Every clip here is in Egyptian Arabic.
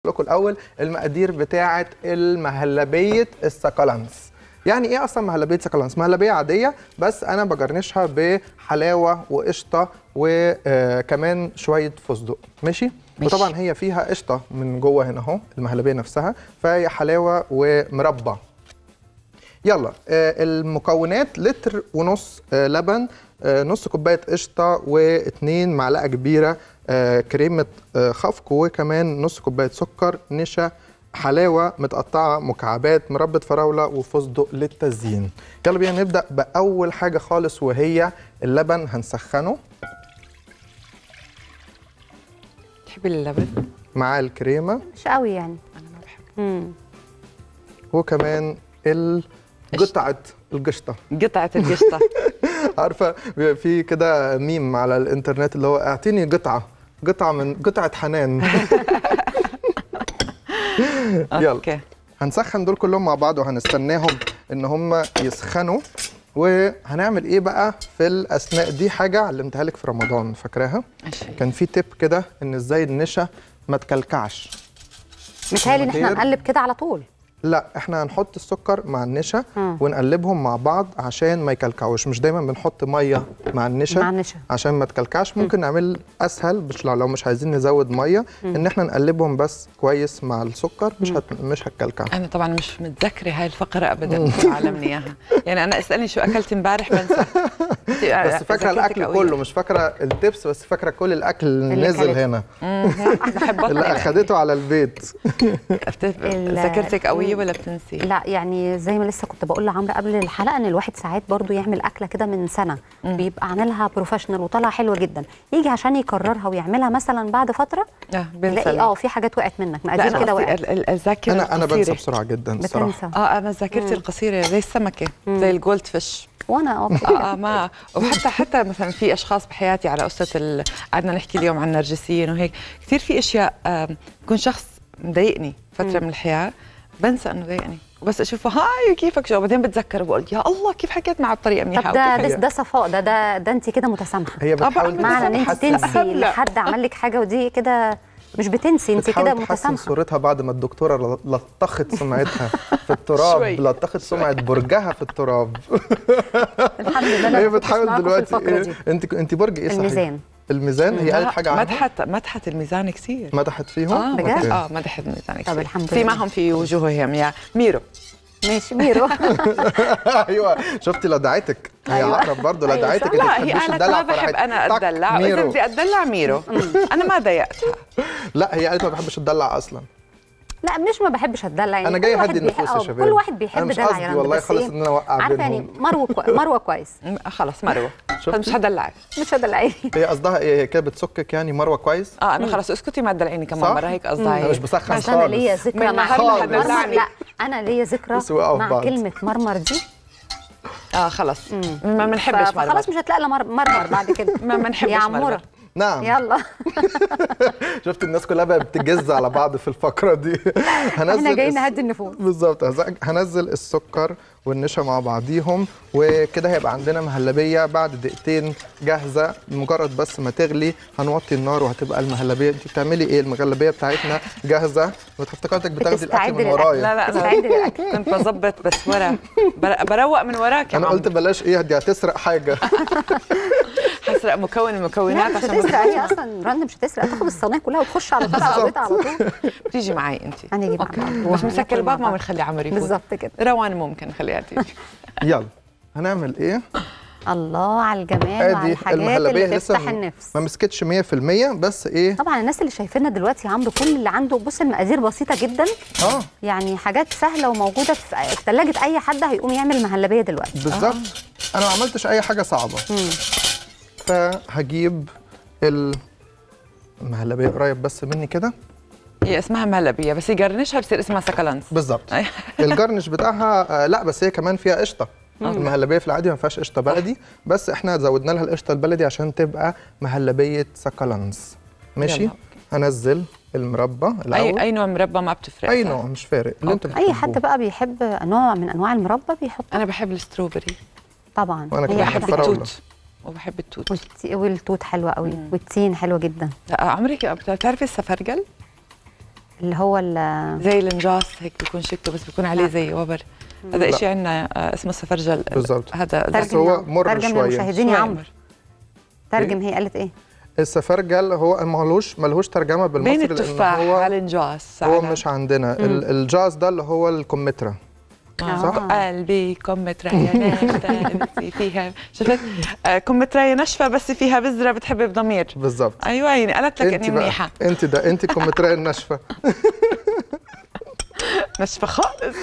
لكم الاول المقادير بتاعه المهلبيه السكالانس يعني ايه اصلا مهلبيه سكالانس مهلبيه عاديه بس انا بجرنشها بحلاوه وقشطه وكمان شويه فستق ماشي ماشي. وطبعا هي فيها قشطه من جوه هنا اهو المهلبيه نفسها فهي حلاوه ومربى يلا آه، المكونات لتر ونص آه، لبن آه، نص كوبايه قشطه واتنين معلقه كبيره آه، كريمه آه، خفق وكمان نص كوبايه سكر نشا حلاوه متقطعه مكعبات مربى فراوله وفستق للتزيين يلا بينا نبدا باول حاجه خالص وهي اللبن هنسخنه تحبي اللبن؟ مع الكريمه مش قوي يعني انا ما بحب مم. وكمان ال- قطعه القشطه قطعه القشطه عارفه بيبقى في كده ميم على الانترنت اللي هو اعطيني قطعه قطعه من قطعه حنان يلا اوكي هنسخن دول كلهم مع بعض وهنستناهم ان هم يسخنوا وهنعمل ايه بقى في الاثناء دي حاجه علمتها لك في رمضان فاكراها ماشي كان في تip كده ان ازاي النشا ما تكلكعش متهيألي ان احنا خير. هنقلب كده على طول لا احنا هنحط السكر مع النشا مم. ونقلبهم مع بعض عشان ما يكلكعوش مش دايما بنحط ميه مع النشا مع النشا عشان ما تكلكعش ممكن نعمل اسهل مش لو لو مش عايزين نزود ميه ان احنا نقلبهم بس كويس مع السكر مش هت... مش هتكلكع انا طبعا مش متذكره هاي الفقره ابدا كل علمني اياها يعني انا اسالني شو اكلت امبارح بنسى بس فاكره الاكل كله مش فاكره التبس بس فاكره كل الاكل اللي اللي نزل كلته. هنا بحب اللي اخدته على البيت ال- ذاكرتك قويه ولا بتنسي؟ لا يعني زي ما لسه كنت بقول لعمرو قبل الحلقه ان الواحد ساعات برضو يعمل اكله كده من سنه بيبقى عاملها بروفيشنال وطالعه حلوه جدا يجي عشان يكررها ويعملها مثلا بعد فتره اه تلاقي بنسى اه في حاجات وقعت منك لا مقادير انا كده قصدي وقعت ال- ال- الذاكره انا انا بنسى القصيرة. بسرعه جدا الصراحه بتنسى اه انا ذاكرتي القصيره زي السمكه زي الجولد فيش وانا اه اه اه ما وحتى حتى مثلا في اشخاص بحياتي على قصه ال... قعدنا نحكي اليوم عن النرجسيين وهيك كثير في اشياء آم، بكون شخص مضايقني فتره من الحياه بنسى انه ضايقني وبس اشوفه هاي كيفك شو بعدين بتذكر وبقول يا الله كيف حكيت معه بطريقه منيحه طب ده وكيف ده, ده صفاء ده ده ده انت كده متسامحه هي طبعاً بتحاول معنى ان انت تحسن- تنسي لا. لحد عمل لك حاجه ودي كده مش بتنسي انت بتحاول كده تحسن متسامحه صورتها بعد ما الدكتوره لطخت سمعتها في التراب شوي. لطخت سمعه برجها في التراب الحمد لله أنا هي ما كنتش بتحاول معاكم في دلوقتي الفقرة إيه؟ دي. انت انت برج ايه صحيح؟ الميزان الميزان هي قالت حاجه عنها مدحت مدحت الميزان كثير مدحت فيهم اه بجد؟ أوكي. اه مدحت الميزان كثير الحمد في لله. معهم في وجوههم يا ميرو ماشي ميرو ايوه شفتي لدعتك هي أيوة. عقرب برضه أيوة، لدعتك صح. انت لا هي بتحبيش قالت الدلع ما بحب فراحت انا طق اتدلع واذا ميرو. بدي اتدلع ميرو انا ما ضايقتها لا هي قالت ما بحبش الدلع اصلا لا مش ما بحبش اتدلع يعني انا جاي كل واحد اهدي بيح- النفوس يا آه، شباب كل واحد بيحب انا مش دلع قصدي يا رند، والله بس خالص إيه؟ ان انا اوقع عارفه يعني بينهم مروه كوي... مروه كويس م- خلص مروه شفتي؟ مش هدلعك مش هدلعيني هي قصدها ايه هي كده بتسكك يعني مروه كويس اه انه خلص اسكتي ما تدلعيني كمان صح؟ مره هيك قصدها انا هي مش بسخن بس انا خالص ليا ذكرى من مع نهار ما مرمر هدلعني. لا انا ليا ذكرى بس وقعوا في مع بعض. كلمه مرمر دي اه خلص ما بنحبش ف- فخلاص مرمر مش هتلاقي الا مر- مرمر بعد كده ما بنحبش يا مرمر. عموره نعم يلا شفت الناس كلها بقى بتجز على بعض في الفقره دي احنا جايين الس- نهدي النفوس بالظبط هز- هنزل السكر والنشا مع بعضيهم وكده هيبقى عندنا مهلبيه بعد دقيقتين جاهزه مجرد بس ما تغلي هنوطي النار وهتبقى المهلبيه انت بتعملي ايه المهلبيه بتاعتنا جاهزه وافتكرتك بتاخدي الاكل بتستعد من للأكل. ورايا لا لا تستعد انا للأكل. كنت بظبط بس ورا بر- بروق من وراك يا انا قلت عمرو. بلاش ايه دي هتسرق حاجه حسرق مكون لا المكونات مش عشان ما هتسرق هي اصلا رند مش هتسرق تاخد الصينيه كلها وتخش على طول على بيتها على طول بتيجي معي انت هنيجي اوكي معاك. بس مسكر الباب ما معاك. بنخلي عمرو يفوت بالظبط كده روان ممكن نخليها تيجي يلا هنعمل ايه الله على الجمال وعلى ادي الحاجات المهلبيه اللي لسه تفتح م- النفس ما مسكتش 100% بس ايه طبعا الناس اللي شايفيننا دلوقتي يا عمرو كل اللي عنده بص المقادير بسيطه جدا اه يعني حاجات سهله وموجوده في في ثلاجه اي حد هيقوم يعمل مهلبيه دلوقتي بالظبط انا ما عملتش اي حاجه صعبه فهجيب المهلبيه قريب بس مني كده هي اسمها مهلبيه بس يقرنشها بصير اسمها سكالانس بالظبط أي. الجرنش بتاعها آه لا بس هي كمان فيها قشطه المهلبيه في العادي ما فيهاش قشطه بلدي بس احنا زودنا لها القشطه البلدي عشان تبقى مهلبيه سكالانس ماشي يلا. هنزل المربى اي الاول اي نوع مربى ما بتفرق اي صح؟ نوع مش فارق اللي انتوا اي حد بتحبوه. بقى بيحب نوع من انواع المربى بيحط انا بحب الستروبري طبعا وأنا كمان هي بحب حاجة الفراولة. التوت وبحب التوت والت- والتوت حلوه قوي والتين حلو جدا لا عمرك بتعرفي السفرجل اللي هو ال- زي النجاس هيك بيكون شكله بس بيكون عليه لا. زي وبر هذا لا. شيء عندنا آه، اسمه السفرجل بالظبط. هذا بس ترجم هو لنا- مر ترجم شوية. للمشاهدين يا شوي عمرو مر. ترجم هي قالت ايه السفرجل هو ملهوش ملهوش ترجمه بالمصري بين لأن التفاح هو على النجاس هو على- مش عندنا ال- الجاز ده اللي هو الكمثرى آه. صح؟ قلبي كمثرية ناشفة فيها شفت آه، كمثرية ناشفة بس فيها بذرة بتحب بضمير بالظبط ايوه يعني قالت لك اني بقى- منيحة انت ده انت الكمثرى الناشفه ناشفة خالص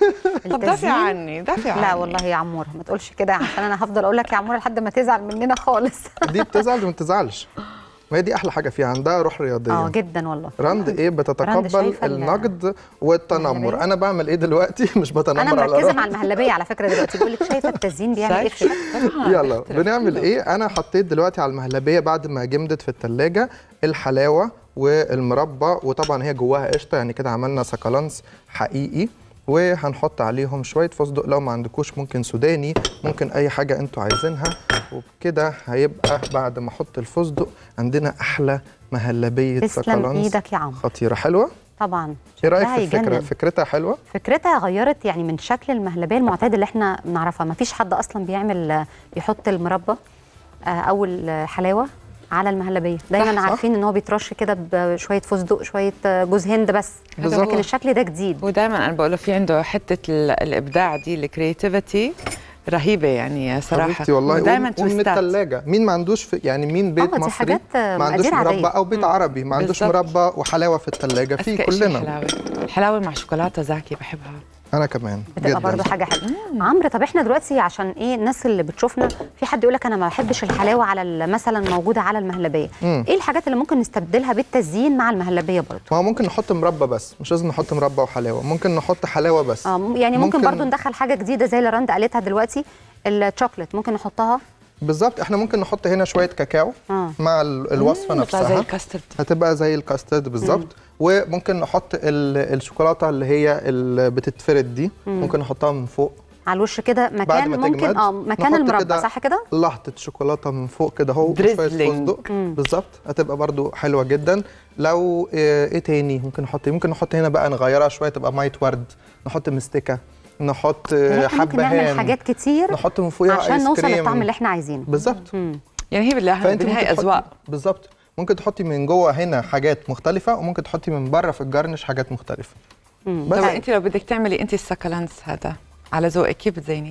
طب دافع التزيين؟ عني دافع عني لا والله يا عموره ما تقولش كده عشان انا هفضل اقول لك يا عموره لحد ما تزعل مننا خالص دي بتزعل وما تزعلش ما هي دي احلى حاجه فيها عندها روح رياضيه اه جدا والله رند ايه بتتقبل شايفة ال- النقد والتنمر المهلبية؟ انا بعمل ايه دلوقتي مش بتنمر انا على مركزه رند مع المهلبيه على فكره دلوقتي بقول لك شايفه التزيين بيعمل ايه في الشكل طبعاً. يلا بنعمل ايه انا حطيت دلوقتي على المهلبيه بعد ما جمدت في التلاجة الحلاوه والمربى وطبعا هي جواها قشطه يعني كده عملنا سكالانس حقيقي وهنحط عليهم شويه فستق لو ما عندكوش ممكن سوداني ممكن اي حاجه انتوا عايزينها وبكده هيبقى بعد ما احط الفستق عندنا احلى مهلبيه تسلم سكالانس ايدك يا عمرو خطيره حلوه طبعا ايه رايك شكلها في الفكره يجنن. فكرتها حلوه فكرتها غيرت يعني من شكل المهلبيه المعتاد اللي احنا بنعرفها ما فيش حد اصلا بيعمل آه، يحط المربى آه، او الحلاوه على المهلبيه دايما صح، صح. عارفين ان هو بيترش كده بشويه فستق شويه آه، جوز هند بس بالظبط. لكن الشكل ده جديد ودائما انا بقول له في عنده حته ال- الابداع دي الكرياتيفيتي رهيبه يعني صراحه حبيبتي والله دائما ومن تويستات الثلاجه مين ما عندوش في يعني مين بيت آه، دي مصري حاجات، آه، ما عندوش مقادير مربى عادية. او بيت عربي ما عندوش بالظبط. مربى وحلاوه في الثلاجه في أذكى إشي كلنا الحلاوه الحلاوه مع شوكولاته زاكي بحبها انا كمان بتبقى جدا برضو حاجه حلوه عمرو طب احنا دلوقتي عشان ايه الناس اللي بتشوفنا في حد يقول لك انا ما بحبش الحلاوه على ال- مثلا موجوده على المهلبيه مم. ايه الحاجات اللي ممكن نستبدلها بالتزيين مع المهلبيه برضو ما هو ممكن نحط مربى بس مش لازم نحط مربى وحلاوه ممكن نحط حلاوه بس اه م- يعني ممكن, ممكن- برضو ندخل حاجه جديده زي اللي رند قالتها دلوقتي الشوكليت ممكن نحطها بالظبط احنا ممكن نحط هنا شويه كاكاو اه مع ال- الوصفه بتطلع زي نفسها الكاسترد هتبقى زي الكاسترد بالظبط وممكن نحط ال- الشوكولاته اللي هي اللي بتتفرد دي ممكن نحطها من فوق على الوش كده بعد مكان ما ممكن تجمد اه مكان نحط المربى كده صح كده لحظه شوكولاته من فوق كده اهو وشويه Drizzling. فستق بالظبط هتبقى برضو حلوه جدا لو آه، ايه تاني ممكن نحط إيه؟ ممكن نحط هنا بقى نغيرها شويه تبقى مايت ورد نحط مستكه نحط آه، يعني احنا ممكن نعمل حبهان حاجات كتير نحط من فوقها عشان آيس نوصل كريم. للطعم اللي احنا عايزينه بالظبط مم. يعني هي بالله فانت بالنهايه ممكن تحطي- اذواق بالظبط ممكن تحطي من جوه هنا حاجات مختلفه وممكن تحطي من بره في الجرنش حاجات مختلفه مم. بس طب انت لو بدك تعملي انت السكالانس هذا على ذوقك كيف بتزيني؟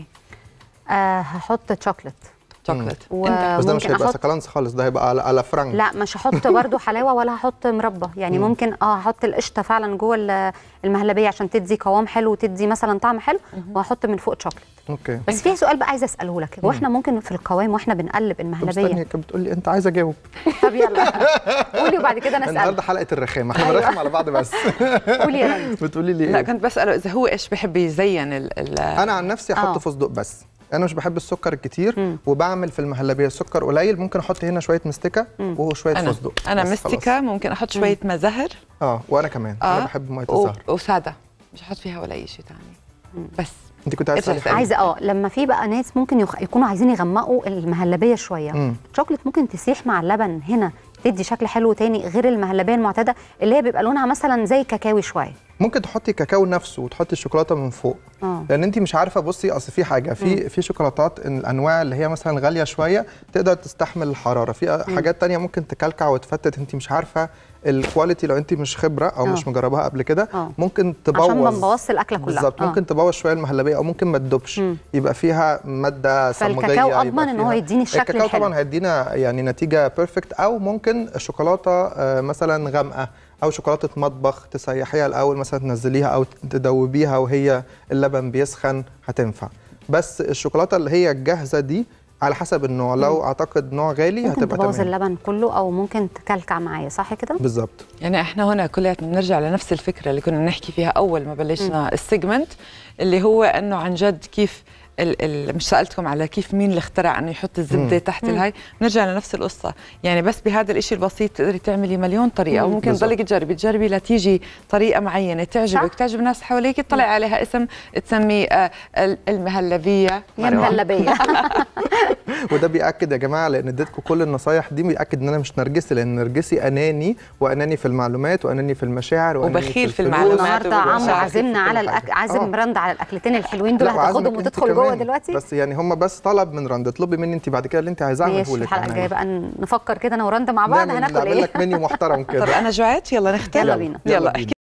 آه هحط شوكليت شوكليت و- انت بس ده مش ممكن هيبقى أحط- سكالانس خالص ده هيبقى على على فرنك لا مش هحط برضو حلاوه ولا هحط مربى يعني ممكن اه هحط القشطه فعلا جوه ال- المهلبيه عشان تدي قوام حلو وتدي مثلا طعم حلو وهحط من فوق شوكليت اوكي بس في سؤال بقى عايزه اساله لك هو احنا ممكن في القوام واحنا بنقلب طب استني المهلبيه كانت بتقول لي انت عايزه اجاوب طب يلا قولي وبعد كده انا النهارده اسال حلقه الرخامه احنا أيوة. بنرخم على بعض بس قولي يا رند بتقولي لي لا ايه كنت بساله اذا هو ايش بحب يزين ال ال انا عن نفسي احط آه. فستق بس انا مش بحب السكر الكتير وبعمل في المهلبيه السكر قليل ممكن احط هنا شويه مستكه وشويه انا فستق انا بس مستكه خلاص. ممكن احط شويه ما زهر اه وانا كمان اه انا بحب ميه و- الزهر وساده مش هحط فيها ولا اي شيء ثاني بس انت كنت عايز ارجع تسالي اسألي. حاجه عايزه اه لما في بقى ناس ممكن يخ... يكونوا عايزين يغمقوا المهلبيه شويه مم. شوكليت ممكن تسيح مع اللبن هنا تدي شكل حلو تاني غير المهلبيه المعتاده اللي هي بيبقى لونها مثلا زي كاكاوي شويه ممكن تحطي كاكاو نفسه وتحطي الشوكولاته من فوق اه لان انت مش عارفه بصي اصل في حاجه في في شوكولاتات إن الانواع اللي هي مثلا غاليه شويه تقدر تستحمل الحراره في حاجات تانية ممكن تكلكع وتفتت انت مش عارفه الكواليتي لو انت مش خبره او آه. مش مجرباها قبل كده آه. ممكن تبوظ عشان ما نبوظش الاكله كلها بالظبط آه. ممكن تبوظ شويه المهلبيه او ممكن ما تدوبش يبقى فيها ماده صمغيه فالكاكاو يبقى أضمن إن هو فيها- يديني الشكل الكاكاو الحلو. طبعا هيدينا يعني نتيجه بيرفكت او ممكن الشوكولاته آه، مثلا غامقه او شوكولاته مطبخ تسيحيها الاول مثلا تنزليها او تدوبيها وهي اللبن بيسخن هتنفع بس الشوكولاته اللي هي الجاهزه دي على حسب النوع لو اعتقد نوع غالي ممكن هتبقى تبوظ تمام اللبن كله او ممكن تكلكع معايا صح كده بالظبط يعني احنا هنا كلياتنا بنرجع لنفس الفكره اللي كنا نحكي فيها اول ما بلشنا السيجمنت اللي هو انه عن جد كيف ال ال مش سالتكم على كيف مين اللي اخترع انه يحط الزبده تحت الهاي بنرجع لنفس القصه يعني بس بهذا الإشي البسيط تقدري تعملي مليون طريقه وممكن بالضبط. تضلك تجربي تجربي لتيجي طريقه معينه تعجبك صح. تعجب الناس حواليك تطلع عليها اسم تسمي آه، ال- المهلبيه يا مهلبيه وده بياكد يا جماعه لان اديتكم كل النصايح دي بياكد ان انا مش نرجسي لان نرجسي اناني واناني في المعلومات واناني في المشاعر واناني وبخيل في الفلوس. المعلومات. النهارده عمرو وبالمشاعر عزمنا على كل حاجة. الأك... عازم آه. رند على الاكلتين الحلوين دول لا، وعازمك هتاخدهم أنت وتدخل جوه كمان. دلوقتي بس يعني هم بس طلب من رند اطلبي مني انت بعد كده اللي انت عايزاه ماشي اعمله لك الحلقه أنا. الجايه بقى نفكر كده انا ورندا مع بعض نعمل- هناكل نعمل ايه لك منيو محترم كده طب انا جوعت يلا نختار يلا بينا. يلا يلا بينا. احكي